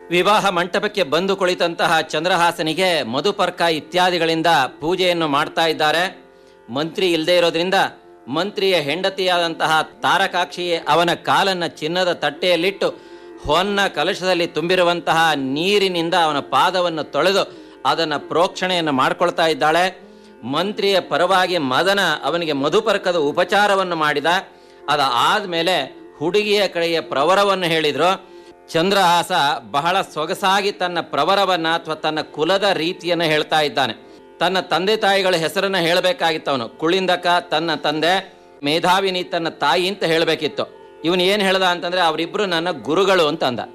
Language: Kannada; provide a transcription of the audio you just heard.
ವಿವಾಹ ಮಂಟಪಕ್ಕೆ ಬಂದು ಕುಳಿತಂತಹ ಚಂದ್ರಹಾಸನಿಗೆ ಮಧುಪರ್ಕ ಇತ್ಯಾದಿಗಳಿಂದ ಪೂಜೆಯನ್ನು ಮಾಡ್ತಾ ಇದ್ದಾರೆ ಮಂತ್ರಿ ಇಲ್ಲದೆ ಇರೋದ್ರಿಂದ ಮಂತ್ರಿಯ ಹೆಂಡತಿಯಾದಂತಹ ತಾರಕಾಕ್ಷಿಯೇ ಅವನ ಕಾಲನ್ನ ಚಿನ್ನದ ತಟ್ಟೆಯಲ್ಲಿಟ್ಟು ಹೊನ್ನ ಕಲಶದಲ್ಲಿ ತುಂಬಿರುವಂತಹ ನೀರಿನಿಂದ ಅವನ ಪಾದವನ್ನು ತೊಳೆದು ಅದನ್ನು ಪ್ರೋಕ್ಷಣೆಯನ್ನು ಮಾಡ್ಕೊಳ್ತಾ ಇದ್ದಾಳೆ ಮಂತ್ರಿಯ ಪರವಾಗಿ ಮದನ ಅವನಿಗೆ ಮಧುಪರ್ಕದ ಉಪಚಾರವನ್ನು ಮಾಡಿದ ಅದ ಆದ್ಮೇಲೆ ಹುಡುಗಿಯ ಕಡೆಯ ಪ್ರವರವನ್ನು ಹೇಳಿದ್ರು ಚಂದ್ರಹಾಸ ಬಹಳ ಸೊಗಸಾಗಿ ತನ್ನ ಪ್ರವರವನ್ನ ಅಥವಾ ತನ್ನ ಕುಲದ ರೀತಿಯನ್ನು ಹೇಳ್ತಾ ಇದ್ದಾನೆ ತನ್ನ ತಂದೆ ತಾಯಿಗಳ ಹೆಸರನ್ನ ಹೇಳಬೇಕಾಗಿತ್ತು ಅವನು ಕುಳಿಂದಕ ತನ್ನ ತಂದೆ ಮೇಧಾವಿನಿ ತನ್ನ ತಾಯಿ ಅಂತ ಹೇಳಬೇಕಿತ್ತು ಇವನು ಏನು ಹೇಳ್ದ ಅಂತಂದ್ರೆ ಅವರಿಬ್ರು ನನ್ನ ಗುರುಗಳು ಅಂತ ಅಂದ